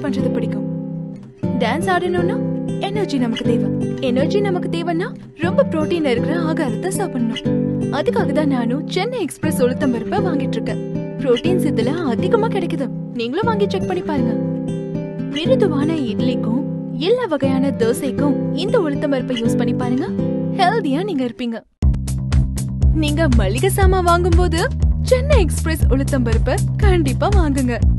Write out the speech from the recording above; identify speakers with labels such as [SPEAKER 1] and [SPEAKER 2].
[SPEAKER 1] பண்றது பிடிக்கும் dance ஆடணும்னா energy நமக்கு தேவை எனர்ஜி நமக்கு தேவைன்னா ரொம்ப புரோட்டீன் இருக்கிற ஆகாரத்தை சாப்பிடணும் அதுக்காக தான் நானும் சென்னை எக்ஸ்பிரஸ் உளுத்தம் பருப்பை வாங்கிட்டு இருக்கேன் புரோட்டீன்ஸ் இதுல அதிகமா கிடைக்குது நீங்களும் வாங்கி செக் பண்ணி பாருங்க மிருதுவான இட்லிக்கும் எல்லா வகையான தோசைக்கும் இந்த உளுத்தம் பருப்பை யூஸ் பண்ணி பாருங்க ஹெல்தியா நீங்க இருப்பீங்க நீங்க மளிகை சாமான் வாங்கும்போது சென்னை எக்ஸ்பிரஸ் உளுத்தம் பருப்பை கண்டிப்பா வாங்குங்க